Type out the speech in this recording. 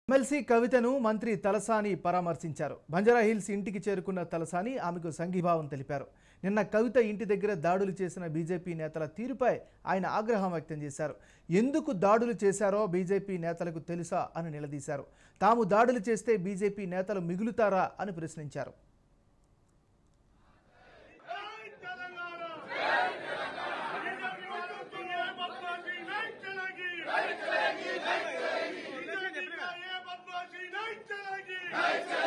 MLC కవితను మంత్రి తలసాని పరామర్శించారు బంజారాహిల్స్ ఇంటికి చేరుకున్న తలసాని ఆమెకు సంఘీభావం తెలిపారు నిన్న కవిత ఇంటి దగ్గర దాడులు చేసిన బీజేపీ నేతల తీరుపై ఆయన ఆగ్రహం వ్యక్తం చేశారు ఎందుకు దాడులు చేశారో బీజేపీ నేతలకు తెలుసా అని నిలదీశారు తాము దాడులు చేస్తే బీజేపీ నేతలు మిగులుతారా అని ప్రశ్నించారు జై తెలంగాణ జై తెలంగాణ బీజేపీ వాళ్ళు తుమ్మే బద్మాషీ నై చలేగి నై చలేగి నై చలేగి బీజేపీ का ये बदमाशी नहीं चलेगी नहीं